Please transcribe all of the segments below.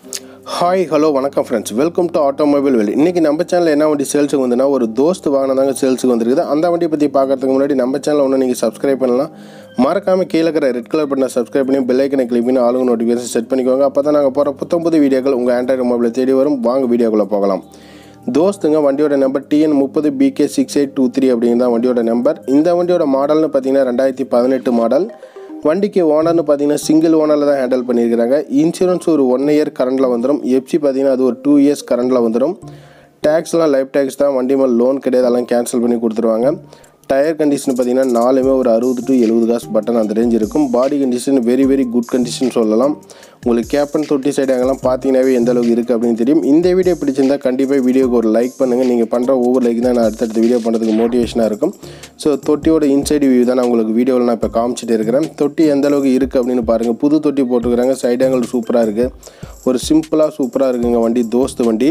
hi hello வணக்கம் friends welcome to automobile well இன்றைக்கி நம்ம சேனலில் என்ன வண்டி சேல்ஸுக்கு வந்துன்னா ஒரு தோஸ்த் வாகனம் தாங்க சேல்ஸுக்கு வந்துருக்குது அந்த வண்டியை பற்றி பார்க்கறதுக்கு முன்னாடி நம்ம சேனலை ஒன்று நீங்கள் சப்ஸ்கிரைப் பண்ணலாம் மறக்காமல் கீழே இருக்கிற ரெட் கலர் பட்டனை சப்ஸ்கிரைப் பண்ணி பெல் ஐக்கனை கிளிக் பண்ணி ஆளுங்க நோட்டிஃபிகேஷன் செட் பண்ணிக்கோங்க அப்போ தான் நாங்கள் போகிற புத்தம் புது வீடியோக்கள் உங்கள் ஆண்ட்ராய்டு மொபைலில் தேடி வரும் வாங்க வீடியோக்குள்ளே போகலாம் தோஸ்துங்க வண்டியோட நம்பர் டிஎன் முப்பது PK six eight two three அப்படிங்கிறது தான் வண்டியோட நம்பர் இந்த வண்டியோட மாடல்னு பார்த்தீங்கன்னா ரெண்டாயிரத்தி பதினெட்டு மாடல் வண்டிக்கு ஓனர்னு பார்த்தீங்கன்னா சிங்கிள் ஓனரில் தான் ஹேண்டில் பண்ணியிருக்கிறாங்க இன்சூரன்ஸ் ஒரு ஒன் இயர் கரண்டில் வந்துடும் எஃப்சி பார்த்தீங்கன்னா அது ஒரு டூ இயர்ஸ் கரண்டில் வந்துடும் டேக்ஸ்லாம் லைஃப் டேக்ஸ் தான் வண்டி மேலே லோன் கிடையாது அதெல்லாம் கேன்சல் பண்ணி கொடுத்துருவாங்க டயர் கண்டிஷன் பார்த்தீங்கன்னா நாலுமே ஒரு அறுபது டு எழுபது காசு பட்டன் அந்த ரேஞ்ச் இருக்கும் body condition very very good condition சொல்லலாம் உங்களுக்கு கேப்பன் தொட்டி சைடு அங்கெல்லாம் பார்த்தீங்கன்னாவே எந்த அளவுக்கு இருக்குது அப்படின்னு தெரியும் இந்த வீடியோ பிடிச்சிருந்தா கண்டிப்பாக வீடியோக்கு ஒரு லைக் பண்ணுங்கள் நீங்கள் பண்ணுற ஒவ்வொரு லைக் தான் நான் அடுத்தடுத்த வீடியோ பண்ணுறதுக்கு மோட்டிவேஷனாக இருக்கும் ஸோ தொட்டியோட இன்சைடு வியூ தான் நான் உங்களுக்கு வீடியோவில் நான் இப்போ காமிச்சிட்டு இருக்கிறேன் தொட்டி எந்த அளவுக்கு இருக்குது அப்படின்னு பாருங்கள் புது தொட்டி போட்டுக்கிறாங்க சைடு ஆங்கிள் சூப்பராக இருக்குது ஒரு சிம்பிளாக சூப்பராக இருக்குங்க வண்டி தோஸ்து வண்டி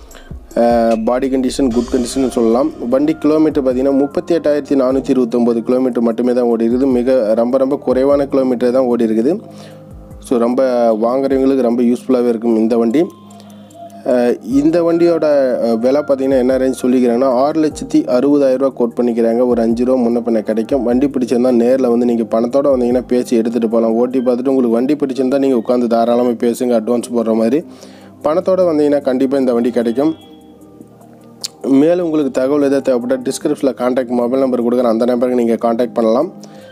பாடி கண்டிஷன் குட் கண்டிஷன் சொல்லலாம் வண்டி கிலோமீட்டர் பார்த்தீங்கன்னா முப்பத்தி எட்டாயிரத்தி நானூற்றி இருபத்தொம்போது கிலோமீட்டர் மட்டுமே தான் ஓடி இருக்குது மிக ரொம்ப ரொம்ப குறைவான கிலோமீட்டர் தான் ஓடி இருக்குது ஸோ ரொம்ப வாங்குறவங்களுக்கு ரொம்ப யூஸ்ஃபுல்லாகவே இருக்கும் இந்த வண்டி அஹ் இந்த வண்டியோட அஹ், விலை பார்த்தீங்கன்னா என்ன ரேஞ்ச் சொல்லிக்கிறாங்கன்னா ஆறு லட்சத்தி அறுபதாயிரரூவா கோட் பண்ணிக்கிறாங்க ஒரு அஞ்சு ரூபா முன்ன பின்ன கிடைக்கும் வண்டி பிடிச்சிருந்தா நேரில் வந்து நீங்கள் பணத்தோட வந்தீங்கன்னா பேசி எடுத்துகிட்டு போகலாம் ஓட்டி பார்த்துட்டு உங்களுக்கு வண்டி பிடிச்சிருந்தா நீங்கள் உட்காந்து தாராளமாக பேசுங்க அட்வான்ஸ் போடுற மாதிரி பணத்தோட வந்தீங்கன்னா கண்டிப்பாக இந்த வண்டி கிடைக்கும் மேலும் உங்களுக்கு தகவல் எதாவது தேவைப்பட்டால் டிஸ்கிரிப்ஷனில் காண்டாக்ட் மொபைல் நம்பர் கொடுக்குறேன் அந்த நம்பருக்கு நீங்கள் காண்டாக்ட் பண்ணலாம்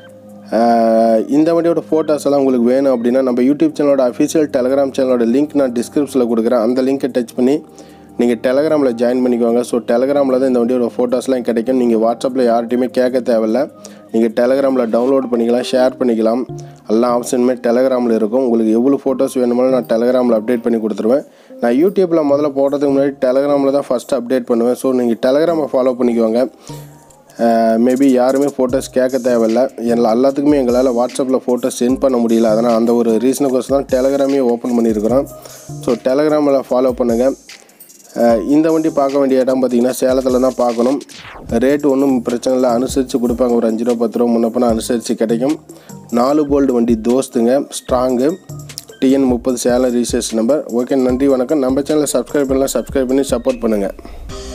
ஆஹ் இந்த வண்டியோட ஃபோட்டோஸ் எல்லாம் உங்களுக்கு வேணும் அப்படின்னா நம்ம யூடியூப் சேனலோட அஃபிஷியல் டெலகிராம் சேனலோட லிங்க் நான் டிஸ்கிரிப்ஷனில் கொடுக்குறேன் அந்த லிங்க்கை டச் பண்ணி நீங்கள் டெலகிராமில் ஜாயின் பண்ணிக்கோங்க ஸோ டெலகிராமில் தான் இந்த வண்டியோட ஃபோட்டோஸ்லாம் கிடைக்கும் நீங்கள் வாட்ஸ்அப்பில் யார்கிட்டையுமே கேட்க தேவையில்ல நீங்கள் டெலகிராமில் டவுன்லோட் பண்ணிக்கலாம் ஷேர் பண்ணிக்கலாம் எல்லா ஆப்ஷனுமே டெலகிராமில் இருக்கும் உங்களுக்கு எவ்வளோ ஃபோட்டோஸ் வேணுமாலும் நான் டெலகிராமில் அப்டேட் பண்ணி கொடுத்துருவேன் நான் யூடியூப்பில் முதல்ல போடுறதுக்கு முன்னாடி டெலகிராமில் தான் ஃபஸ்ட்டு அப்டேட் பண்ணுவேன் ஸோ நீங்கள் டெலகிராமை ஃபாலோ பண்ணிக்கோங்க மேபி யாருமே ஃபோட்டோஸ் கேட்க தேவையில்ல எல்லா எல்லாத்துக்குமே எங்களால் வாட்ஸ்அப்பில் ஃபோட்டோஸ் சென்ட் பண்ண முடியல அதனால் அந்த ஒரு ரீசனுக்கோசம் தான் டெலகிராமே ஓப்பன் பண்ணியிருக்கிறோம் ஸோ டெலகிராமில் ஃபாலோ பண்ணுங்கள் அஹ் இந்த வண்டி பார்க்க வேண்டிய இடம் பார்த்தீங்கன்னா சேலத்தில் தான் பார்க்கணும் ரேட் ஒன்றும் பிரச்சனை இல்லை அனுசரித்து கொடுப்பாங்க ஒரு அஞ்சு ரூபா பத்து ரூபா முன்னப்பனா அனுசரித்து கிடைக்கும் நாலு போல்டு வண்டி தோஸ்துங்க ஸ்ட்ராங்கு டிஎன் முப்பது சேலம் ரிஜிஸ்ட்ரேஷன் நம்பர் ஓகே நன்றி வணக்கம் நம்ம சேனலை சப்ஸ்கிரைப் பண்ணலாம் சப்ஸ்கிரைப் பண்ணி சப்போர்ட் பண்ணுங்கள்